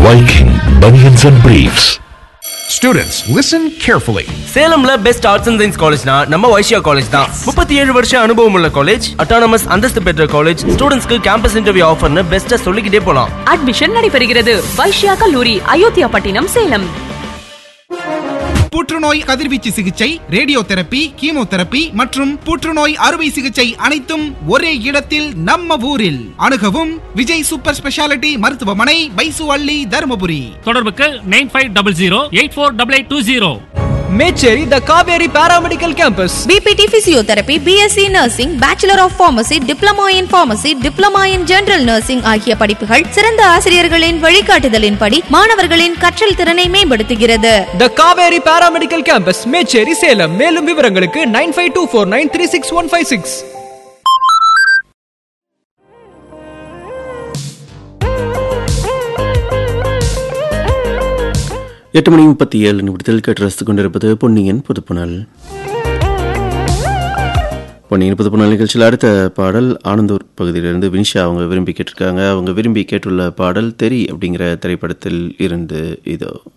Viking Bunions and Briefs. Students, listen carefully. சேலம்ல best arts and science காலேஜ்னா நம்ம Vaishya college தான் முப்பத்தி ஏழு வருஷம் அனுபவம் உள்ள காலேஜ் அட்டானமஸ் அந்தஸ்து பெற்ற காலேஜ் ஸ்டூடெண்ட்ஸ்க்கு கேம்பஸ் இன்டர்வியூ ஆஃபர்னு பெஸ்ட்டா சொல்லிக்கிட்டே போலாம் அட்மிஷன் நடைபெறுகிறது வைஷ்யா கல்லூரி அயோத்தியா பட்டினம் சேலம் புற்றுநோய் கதிர்வீச்சு சிகிச்சை ரேடியோ தெரப்பி கீமோதெரப்பி மற்றும் புற்றுநோய் அறுவை சிகிச்சை அனைத்தும் ஒரே இடத்தில் நம்ம ஊரில் அணுகவும் விஜய் சூப்பர் ஸ்பெஷாலிட்டி மருத்துவமனை பைசு அள்ளி தருமபுரி தொடர்புக்கு nine five double zero eight four double eight two zero Mecheri the Kaveri paramedical campus BPT physiotherapy BSc nursing bachelor of pharmacy diploma in pharmacy diploma in general nursing ஆகிய படிப்புகள் சிறந்த ஆசிரியர்களின் வழிகாட்டுதலின்படி மாணவர்களின் கற்றல் திறனை மேம்படுத்துகிறது the Kaveri paramedical campus Mecheri Salem மேலும் விவரங்களுக்கு nine five two four nine three six one five six எட்டு மணி முப்பத்தி ஏழு நிமிடத்தில் கேட்டு ரசித்துக் கொண்டிருப்பது பொன்னியின் புதுப்புணல் பொன்னியின் புதுப்புணல் நிகழ்ச்சியில் அடுத்த பாடல் ஆனந்தூர் பகுதியிலிருந்து வினிஷா அவங்க விரும்பி கேட்டிருக்காங்க அவங்க விரும்பி கேட்டுள்ள பாடல் தெரி அப்படிங்கிற திரைப்படத்தில் இருந்து இதோ